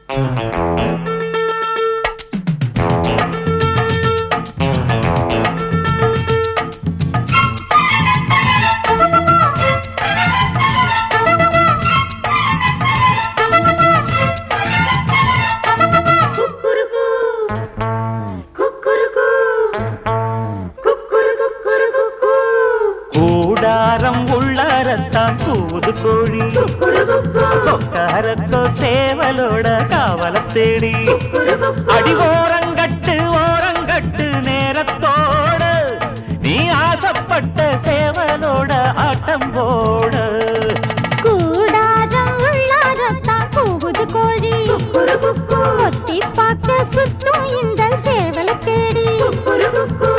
குக்குருக்கு குக்குருக்கு குக்குரு குக்குரு குக்கு கூடாரம் உள்ளாரத்தான் கூது கோழி குக்குரு குக்கு கொக்காரத்தோ சேவலோட காவல தேடி குக்குரு குக்கு அடி ஓரங்கட்டு ஓரங்கட்டு நேரத்தோட நீ ஆசைப்பட்ட சேவலோட ஆட்டம் போட கூடாரம் உள்ளாரத்தான் கூவுது கோழி குக்குரு குக்கு கொத்தி பார்க்க சுத்தும் இந்த சேவலை தேடி குக்குரு குக்கு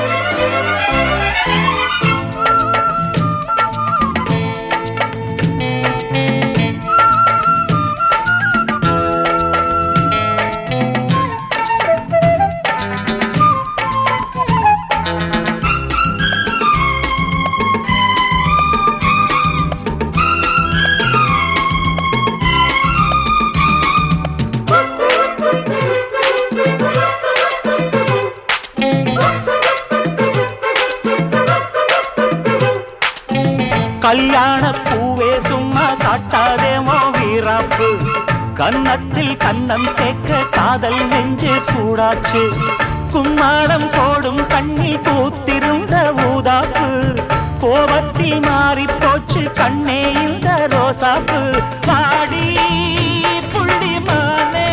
கல்யாண பூவே சும்மா காட்டாதேமோ வீராப்பு கன்னத்தில் கண்ணம் சேர்க்க காதல் நெஞ்சு சூடாச்சு கும்மாடம் போடும் கண்ணில் பூத்திருந்த ஊதாப்பு கோபத்தில் மாறி போச்சு கண்ணே இந்த ரோசாப்பு பாடி புள்ளி மானே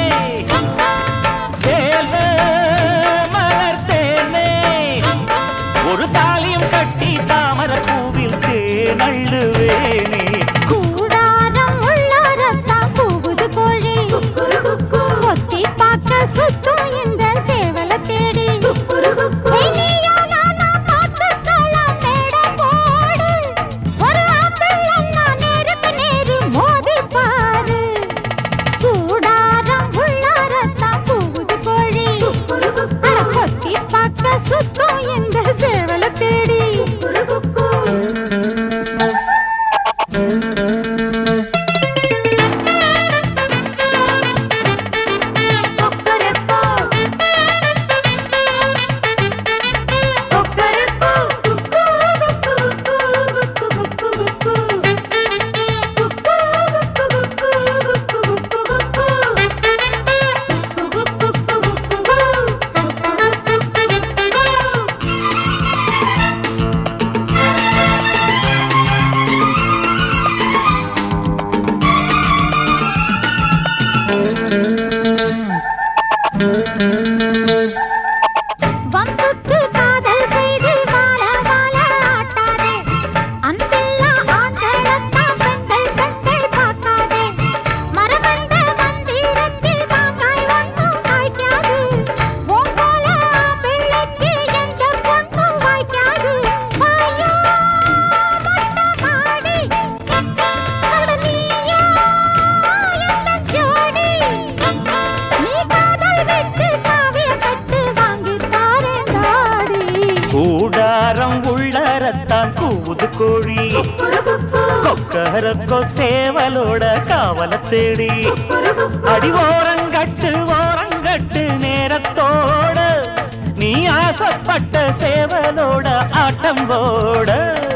சேல மலர்த்தேனே ஒரு தாலியும் கட்டி தாமர பூவில் தேனள்ளுவேனே கூடாரம் உள்ளாரத்தான் கூவுது கோழி குக்குரு குக்கு கொத்தி பார்க்க சுத்தும் இந்த சேவலை தேடி குக்குரு குக்கு ஏய், நீயா நானா பார்த்துக்கலாம் மேடை போடு. ஒரு ஆப்பிள் அண்ணா நேருக்கு நேரு மோதி பாரு. கூடாரம் உள்ளாரத்தான் கூவுது கோழி. குக்குரு குக்கு அட, கொத்தி பார்க்க சுத்தும் இந்த சேவலை தேடி குக்குரு குக்கு கொக்கரக்கோ கொக்கரக்கோ குக்கு குக்கு குக்கு குக்கு குக்கு குக்கு குக்கு வம்புக்கு காதல் செய்து வாழ வாழ ஆட்டாதே அன்பெல்லா ஆண்களத்தான் பெண்கள் பெண்கள் பார்க்காதே மரபண்ட மந்திரத்தில் மாங்காய் ஒன்றும் காய்க்காது உன் போல பிள்ளைக்கு எந்த பொண்ணும் வாய்க்காது வாயா மொட்டமாடி அட நீயா எந்த ஜோடி நீ காதல் விட்டு காவிய கட்டு வாங்கி தாரே தாடி கூடாரம் உள்ளரத்தான் கூவுது கோழி கொக்கரக்கோ சேவலோட காவல தேடி அடி ஓரங்கட்டு ஓரங்கட்டு நேரத்தோட நீ ஆசைப்பட்ட சேவலோட ஆட்டம் போட